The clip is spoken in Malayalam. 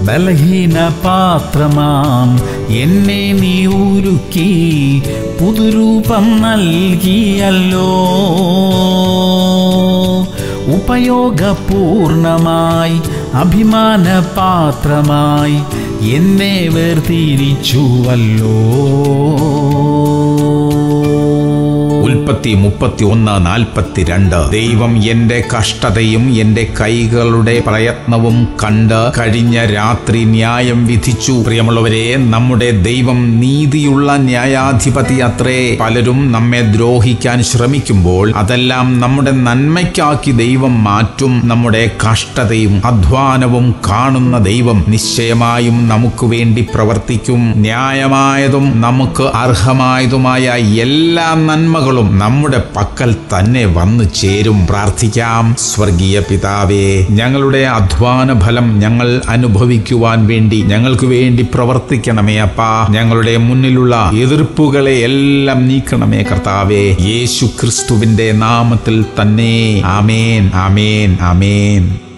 ബലഹീന പാത്രമാം എന്നെ നീ ഉരുക്കി പുതുരൂപം നൽകിയല്ലോ ഉപയോഗപൂർണമായി അഭിമാന പാത്രമായി എന്നെ വേർതിരിച്ചുവല്ലോ ഉൽപ്പത്തി മുപ്പത്തി ഒന്ന് നാൽപ്പത്തിരണ്ട് ദൈവം എന്റെ കഷ്ടതയും എന്റെ കൈകളുടെ പ്രയത്നവും കണ്ട് കഴിഞ്ഞ രാത്രി ന്യായം വിധിച്ചു പ്രിയമുള്ളവരെ നമ്മുടെ ദൈവം നീതിയുള്ള ന്യായാധിപതി അത്രേ പലരും നമ്മെ ദ്രോഹിക്കാൻ ശ്രമിക്കുമ്പോൾ അതെല്ലാം നമ്മുടെ നന്മയ്ക്കാക്കി ദൈവം മാറ്റും നമ്മുടെ കഷ്ടതയും അധ്വാനവും കാണുന്ന ദൈവം നിശ്ചയമായും നമുക്ക് വേണ്ടി പ്രവർത്തിക്കും ന്യായമായതും നമുക്ക് അർഹമായതുമായ എല്ലാ നന്മകളും നമ്മുടെ പക്കൽ തന്നെ വന്നു ചേരും പ്രാർത്ഥിക്കാം സ്വർഗീയ പിതാവേ ഞങ്ങളുടെ അധ്വാന ഫലം ഞങ്ങൾ അനുഭവിക്കുവാൻ വേണ്ടി ഞങ്ങൾക്ക് വേണ്ടി പ്രവർത്തിക്കണമേ അപ്പാ ഞങ്ങളുടെ മുന്നിലുള്ള എതിർപ്പുകളെ എല്ലാം നീക്കണമേ കർത്താവേ യേശു ക്രിസ്തുവിന്റെ നാമത്തിൽ തന്നെ ആമേൻ ആമേൻ ആമേൻ